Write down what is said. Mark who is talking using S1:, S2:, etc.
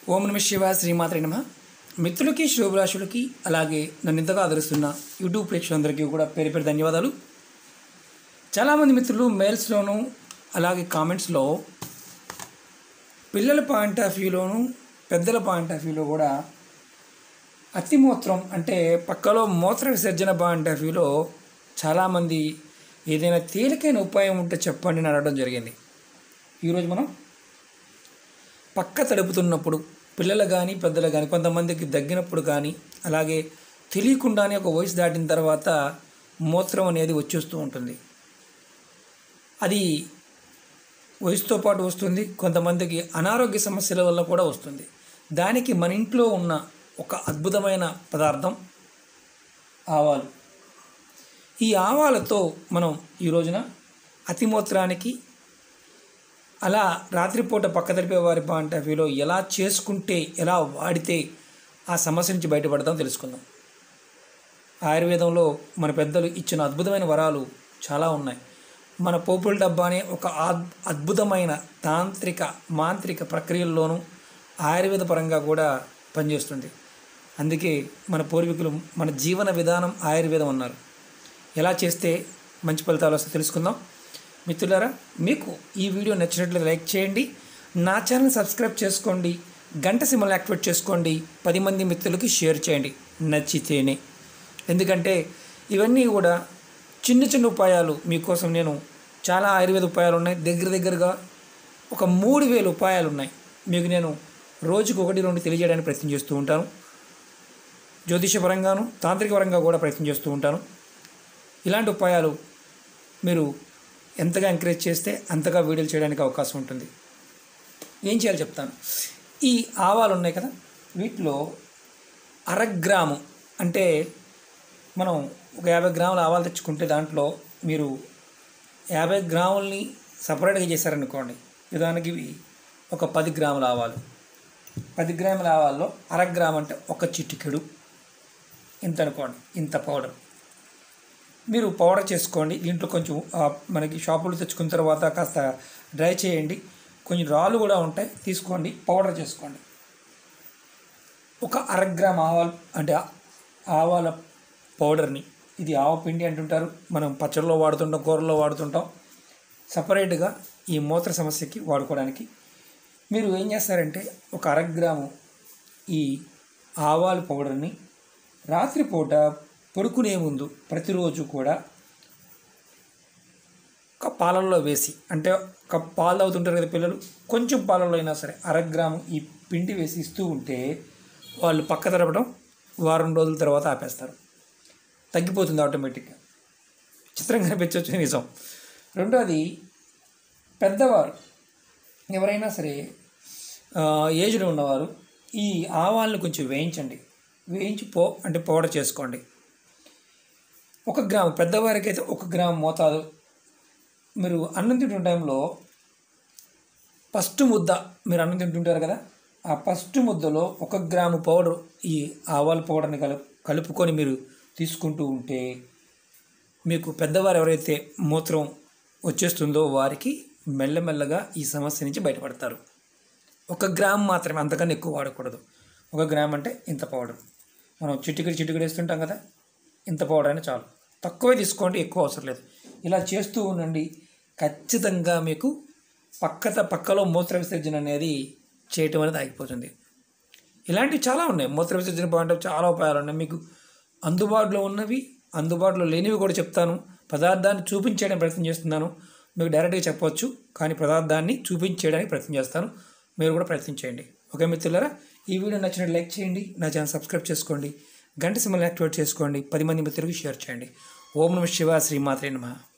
S1: ఓం నమ శివ శ్రీమాత్రే నమ మిత్రులకి శుభరాశులకి అలాగే నన్ను ఇంతగా ఆదరిస్తున్న యూట్యూబ్ ప్రేక్షకులందరికీ కూడా పేరు పేరు ధన్యవాదాలు చాలామంది మిత్రులు మెయిల్స్లోను అలాగే కామెంట్స్లో పిల్లల పాయింట్ ఆఫ్ వ్యూలోను పెద్దల పాయింట్ ఆఫ్ వ్యూలో కూడా అతిమూత్రం అంటే పక్కలో మూత్ర విసర్జన పాయింట్ ఆఫ్ వ్యూలో చాలామంది ఏదైనా తేలికైన ఉపాయం ఉంటే చెప్పండి అని అడగడం జరిగింది ఈరోజు మనం పక్క తడుపుతున్నప్పుడు పిల్లలు కానీ పెద్దలు కానీ కొంతమందికి దగ్గినప్పుడు కానీ అలాగే తెలియకుండానే ఒక వయసు దాటిన తర్వాత మూత్రం అనేది వచ్చేస్తూ ఉంటుంది అది వయసుతో పాటు వస్తుంది కొంతమందికి అనారోగ్య సమస్యల వల్ల కూడా వస్తుంది దానికి మన ఇంట్లో ఉన్న ఒక అద్భుతమైన పదార్థం ఆవాలు ఈ ఆవాలతో మనం ఈ రోజున అతిమూత్రానికి అలా రాత్రిపూట పక్క తెలిపే వారి పాయింట్ ఆఫ్ వ్యూలో ఎలా చేసుకుంటే ఎలా వాడితే ఆ సమస్య నుంచి బయటపడదాం తెలుసుకుందాం ఆయుర్వేదంలో మన పెద్దలు ఇచ్చిన అద్భుతమైన వరాలు చాలా ఉన్నాయి మన పోపుల డబ్బా అనే ఒక అద్- అద్భుతమైన తాంత్రిక మాంత్రిక ప్రక్రియల్లోనూ ఆయుర్వేద పరంగా కూడా పనిచేస్తుంది అందుకే మన పూర్వీకులు మన జీవన విధానం ఆయుర్వేదం అన్నారు ఎలా చేస్తే మంచి ఫలితాలు వస్తాయో తెలుసుకుందాం మిత్రులారా మీకు ఈ వీడియో నచ్చినట్లయితే లైక్ చేయండి నా ఛానల్ సబ్స్క్రైబ్ చేసుకోండి గంట సింబల్ యాక్టివేట్ చేసుకోండి పది మంది మిత్రులకి షేర్ చేయండి నచ్చితేనే ఎందుకంటే ఇవన్నీ కూడా చిన్న చిన్న ఉపాయాలు మీకోసం నేను చాలా ఆయుర్వేద ఉపాయాలు ఉన్నాయి దగ్గర దగ్గరగా ఒక మూడు వేల ఉపాయాలు ఉన్నాయి మీకు నేను రోజుకు ఒకటి రెండు తెలియజేయడానికి ప్రయత్నం చేస్తూ ఉంటాను జ్యోతిష పరంగాను తాంత్రిక పరంగా కూడా ప్రయత్నం చేస్తూ ఉంటాను ఇలాంటి ఉపాయాలు మీరు ఎంతగా ఎంకరేజ్ చేస్తే అంతగా వీడియోలు చేయడానికి అవకాశం ఉంటుంది ఏం చేయాలో చెప్తాను ఈ ఆవాలు ఉన్నాయి కదా వీటిలో అరగ్రాము అంటే మనం ఒక యాభై గ్రాముల ఆవాలు తెచ్చుకుంటే దాంట్లో మీరు యాభై గ్రాములని సపరేట్గా చేశారనుకోండి ఉదాహరణకి ఇవి ఒక పది గ్రాముల ఆవాలు పది గ్రాముల ఆవాల్లో అర గ్రామ్ అంటే ఒక చిటికెడు ఇంత అనుకోండి ఇంత పౌడర్ మీరు పౌడర్ చేసుకోండి దీంట్లో కొంచెం ఆ, మనకి షాపులు తెచ్చుకున్న తర్వాత కాస్త డ్రై చేయండి కొంచెం రాళ్ళు కూడా ఉంటాయి తీసుకోండి పౌడర్ చేసుకోండి ఒక అర గ్రామ్ ఆవాలు అంటే ఆ- ఆవాల పౌడర్ని ఇది ఆవ పిండి అంటుంటారు మనం పచ్చడిలో వాడుతుంటాం కూరలో వాడుతుంటాం సపరేట్గా ఈ మూత్ర సమస్యకి వాడుకోవడానికి మీరు ఏం చేస్తారంటే ఒక అర గ్రాము ఈ ఆవాల పౌడర్ని రాత్రిపూట పడుకునే ముందు ప్రతిరోజు కూడా ఒక పాలల్లో వేసి అంటే ఒక పాలు తాగుతుంటారు కదా పిల్లలు కొంచెం పాలల్లో అయినా సరే అర గ్రాము ఈ పిండి వేసి ఇస్తూ ఉంటే వాళ్ళు పక్క తరపడం వారం రోజుల తర్వాత ఆపేస్తారు తగ్గిపోతుంది ఆటోమేటిక్గా చిత్రంగా కనిపించవచ్చు నిజం రెండోది పెద్దవారు ఎవరైనా సరే ఆ, ఏజ్లో ఉన్నవారు ఈ ఆవాలను కొంచెం వేయించండి వేయించి పో అంటే పౌడర్ చేసుకోండి ఒక గ్రాము పెద్దవారికి అయితే ఒక గ్రాము మోతాదు మీరు అన్నం తింటున్న టైంలో ఫస్ట్ ముద్ద మీరు అన్నం తింటుంటారు కదా ఆ ఫస్ట్ ముద్దలో ఒక గ్రాము పౌడర్ ఈ ఆవాల పౌడర్ని కలుపు కలుపుకొని మీరు తీసుకుంటూ ఉంటే మీకు పెద్దవారు ఎవరైతే మూత్రం వచ్చేస్తుందో వారికి మెల్లమెల్లగా ఈ సమస్య నుంచి బయటపడతారు ఒక గ్రామ్ మాత్రమే అంతకన్నా ఎక్కువ వాడకూడదు ఒక గ్రామ్ అంటే ఇంత పౌడర్ మనం చిటికడి చిటికడి వేస్తుంటాం కదా ఇంత పౌడర్ అయినా చాలు తక్కువే తీసుకోండి ఎక్కువ అవసరం లేదు ఇలా చేస్తూ ఉండండి ఖచ్చితంగా మీకు పక్కత పక్కలో మూత్ర విసర్జన అనేది చేయటం అనేది ఆగిపోతుంది ఇలాంటివి చాలా ఉన్నాయి మూత్ర విసర్జన పాయింట్ ఆఫ్ చాలా ఉపాయాలు ఉన్నాయి మీకు అందుబాటులో ఉన్నవి అందుబాటులో లేనివి కూడా చెప్తాను పదార్థాన్ని చూపించడానికి ప్రయత్నం చేస్తున్నాను మీకు డైరెక్ట్గా చెప్పవచ్చు కానీ పదార్థాన్ని చూపించేయడానికి ప్రయత్నం చేస్తాను మీరు కూడా ప్రయత్నం చేయండి ఓకే మిత్రులారా ఈ వీడియో నచ్చినట్టు లైక్ చేయండి నా ఛానల్ సబ్స్క్రైబ్ చేసుకోండి గంట సింబల్ యాక్టివేట్ చేసుకోండి పది మంది మిత్రులకు షేర్ చేయండి ఓం నమ శివ శ్రీమాత్రే నమః